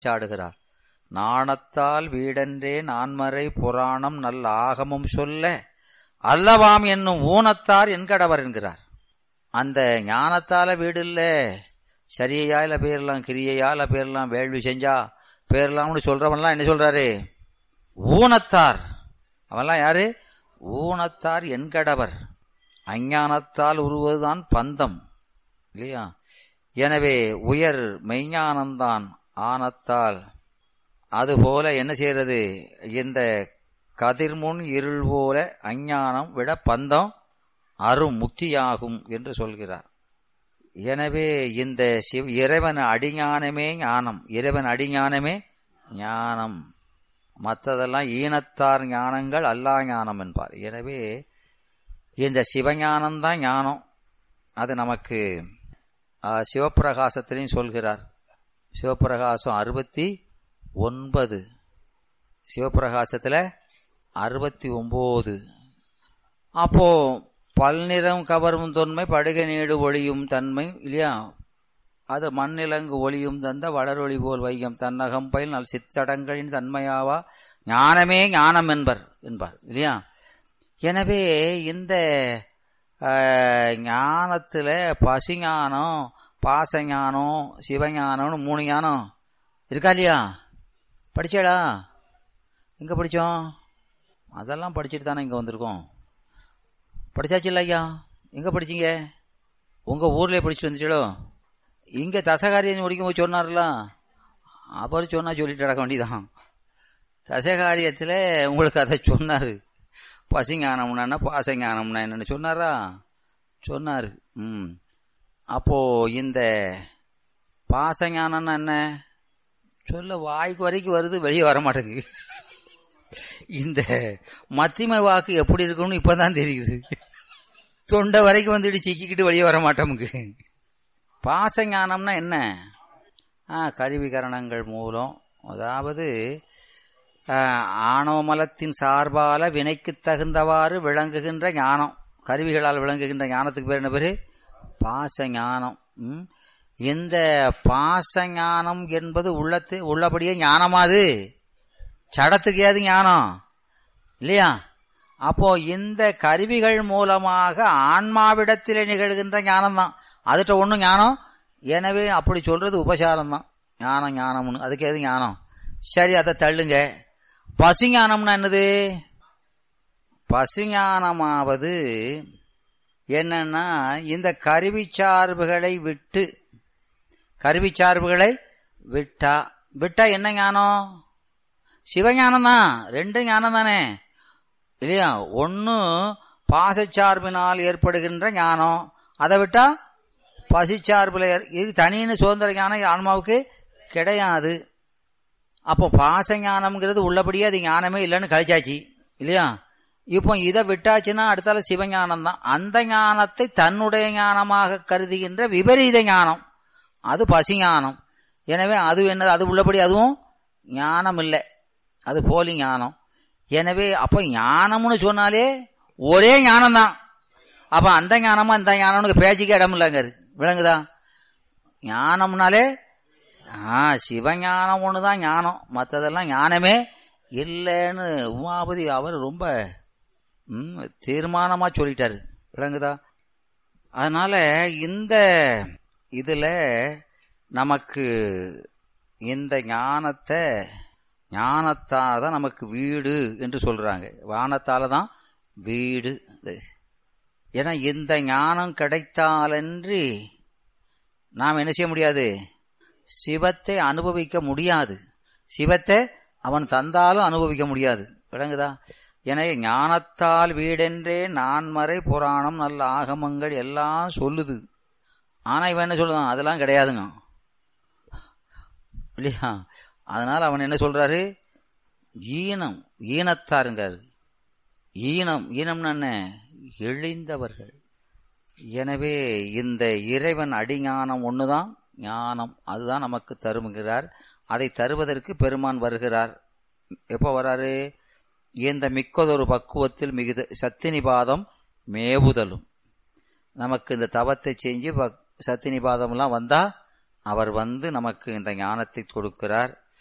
சாடுகிறார் நாணத்தால் வீடென்றே நான்மறை புராணம் நல்ல ஆகமும் சொல்ல அல்லவாம் என்னும் ஊனத்தார் என்கடவர் என்கிறார் அந்த ஞானத்தால வீடு இல்ல சரியையால பேரலாம் கிரியையால பேரலாம் வேள்வி செஞ்சா பேரலாம்னு சொல்றவன்லாம் என்ன சொல்றாரு ஊனத்தார் அவன்லாம் யாரு ஊனத்தார் என்கடவர் அஞ்ஞானத்தால் உருவதுதான் பந்தம் இல்லையா எனவே உயர் மெய்ஞானம்தான் ஆனத்தால் அதுபோல என்ன செய்யறது இந்த கதிர்முன் இருள் போல அஞ்ஞானம் விட பந்தம் அரும் முக்தியாகும் என்று சொல்கிறார் எனவே இந்த சிவ இறைவன் அடிஞானமே ஞானம் இறைவன் அடிஞானமே ஞானம் மற்றதெல்லாம் ஈனத்தார் ஞானங்கள் அல்லா ஞானம் என்பார் எனவே இந்த சிவஞானம்தான் ஞானம் அது நமக்கு ஆஹ், சிவப்பிரகாசத்திலையும் சொல்கிறார் சிவப்பிரகாசம் அறுபத்தி ஒன்பது சிவப்பிரகாசத்துல அறுபத்தி ஒன்பது அப்போ பல்நிறம் கவரும் தொன்மை படுகை நீடு ஒளியும் தன்மை இல்லையா அது மண்ணிலங்கு ஒளியும் தந்த வளரொளி போல் வையம் தன்னகம் பயில் நல் சிற்சடங்களின் தன்மையாவா ஞானமே ஞானம் என்பர் என்பார் இல்லையா எனவே இந்த ஆஹ், ஞானத்துல பசிஞானம் பாசஞானம் சிவஞானம்னு மூணு ஞானம் இருக்கா இல்லையா படிச்சேடா எங்க படிச்சோம் அதெல்லாம் படிச்சுட்டு தானே இங்க வந்திருக்கோம் படிச்சாச்சு இல்ல ஐயா எங்க படிச்சீங்க உங்க ஊர்லயே படிச்சுட்டு வந்துட்டீங்களோ இங்க தசகாரியம் முடிக்கும் போது சொன்னார்ல அவர் சொன்னா சொல்லிட்டு நடக்க வேண்டியதான் தசகாரியத்துல உங்களுக்கு அதை சொன்னாரு பசிஞானம்னா பாசஞானம்னா என்னன்னு சொன்னாரா சொன்னாரு ம் அப்போ இந்த பாசஞானம்னா என்ன சொல்ல வாய்க்கு வரைக்கும் வருது வெளியே வர மாட்டேங்குது இந்த மத்திமை வாக்கு எப்படி இருக்கும்னு இப்பதான் தெரியுது தொண்டை வரைக்கும் வந்துட்டு சிக்கிக்கிட்டு வெளியே வர மாட்டோமுக்கு பாசஞானம்னா என்ன ஆ கருவிகரணங்கள் மூலம் அதாவது ஆ, ஆணவ மலத்தின் சார்பால வினைக்கு தகுந்தவாறு விளங்குகின்ற ஞானம் கருவிகளால் விளங்குகின்ற ஞானத்துக்கு பேர் என்ன பேரு பாச ஞானம் ம்? இந்த பாச ஞானம் என்பது உள்ளத்து உள்ளபடியே ஞானமாது சடத்துக்கு ஏது ஞானம் இல்லையா அப்போ இந்த கருவிகள் மூலமாக ஆன்மாவிடத்திலே நிகழ்கின்ற ஞானம் தான் அதுட்ட ஒண்ணும் ஞானம் எனவே அப்படி சொல்றது உபசாரம் தான் ஞானம் ஞானம்னு அதுக்கு எது ஞானம் சரி அதை தள்ளுங்க பசுஞானம்னா என்னது பசுஞானமாவது என்னன்னா இந்த கருவி சார்புகளை விட்டு கருவி சார்புகளை விட்டா விட்டா என்ன ஞானம் சிவஞானம் தான் ரெண்டு ஞானம் தானே இல்லையா ஒன்னு பாசச்சார்பினால் ஏற்படுகின்ற ஞானம் அதை விட்டா பசிச்சார்புல ஏற்- இது தனின்னு சுதந்திர ஞானம் ஆன்மாவுக்கு கிடையாது அப்போ பாச ஞானம்ங்கிறது உள்ளபடியே அது ஞானமே இல்லைன்னு கழிச்சாச்சு இல்லையா இப்போ இதை விட்டாச்சுன்னா அடுத்தால சிவஞானம் தான் அந்த ஞானத்தை தன்னுடைய ஞானமாக கருதுகின்ற விபரீத ஞானம் அது பசிஞானம் எனவே அது என்னது அது உள்ளபடி அதுவும் ஞானம் இல்லை அது போலி ஞானம் எனவே அப்ப ஞானம்னு சொன்னாலே ஒரே ஞானம் தான் அப்ப அந்த ஞானமா இந்த ஞானம்னு பேச்சுக்கே இடம் இல்லைங்க விளங்குதா ஞானம்னாலே ஆ சிவஞானம் ஒண்ணுதான் ஞானம் மற்றதெல்லாம் ஞானமே இல்லைன்னு உமாபதி அவர் ரொம்ப ம், தீர்மானமா சொல்லிட்டாரு விளங்குதா அதனால இந்த இதுல நமக்கு இந்த ஞானத்தை ஞானத்தால தான் நமக்கு வீடு என்று சொல்றாங்க வானத்தால தான் வீடு இது. ஏன்னா இந்த ஞானம் கிடைத்தாலன்றி நாம் என்ன செய்ய முடியாது சிவத்தை அனுபவிக்க முடியாது சிவத்தை அவன் தந்தாலும் அனுபவிக்க முடியாது விளங்குதா எனவே ஞானத்தால் வீடென்றே நான்மறை புராணம் நல்ல ஆகமங்கள் எல்லாம் சொல்லுது ஆனா இவன் என்ன சொல்லுதான் அதெல்லாம் கிடையாதுங்க இல்லையா அதனால அவன் என்ன சொல்றாரு ஈனம் ஈனத்தாருங்காரு ஈனம் ஈனம்னு என்ன எழிந்தவர்கள் எனவே இந்த இறைவன் அடிஞானம் ஒண்ணுதான் ஞானம் அதுதான் நமக்கு தருமுகிறார் அதை தருவதற்கு பெருமான் வருகிறார் எப்போ வராரு இந்த மிக்கதொரு பக்குவத்தில் மிகுத சத்தினிபாதம் மேவுதலும் நமக்கு இந்த தவத்தை செஞ்சு பக்- சத்தினிபாதம்லாம் வந்தா அவர் வந்து நமக்கு இந்த ஞானத்தை கொடுக்கிறார்